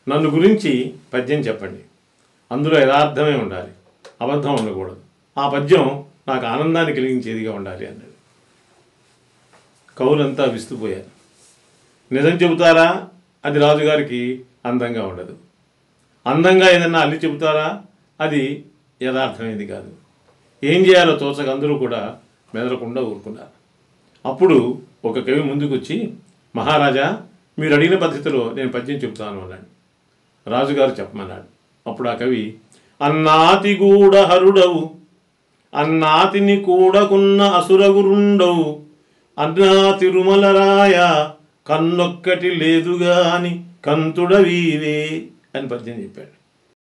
నన్ను గురించి పద్యం చెప్పండి అందులో యథార్థమే ఉండాలి అబద్ధం ఉండకూడదు ఆ పద్యం నాకు ఆనందాన్ని కలిగించేదిగా ఉండాలి అన్నాడు కవులంతా విస్తుపోయారు నిజం చెబుతారా అది రాజుగారికి అందంగా ఉండదు అందంగా ఏదన్నా అల్లి చెబుతారా అది యథార్థమైనది కాదు ఏం చేయాలో తోచక అందరూ కూడా మెదలకుండా ఊరుకున్నారు అప్పుడు ఒక కవి ముందుకొచ్చి మహారాజా మీరు అడిగిన పద్ధతిలో నేను పద్యం చెబుతాను అన్నాడు రాజుగారు చెప్పమన్నాడు అప్పుడు ఆ కవి అన్నాతి గూడ హరుడవు అన్నాతిని కూడకున్న అసురగురుండవు అన్నా తిరుమలరాయ కన్నొక్కటి లేదుగాని కంతుడవీవే అని పద్యం చెప్పాడు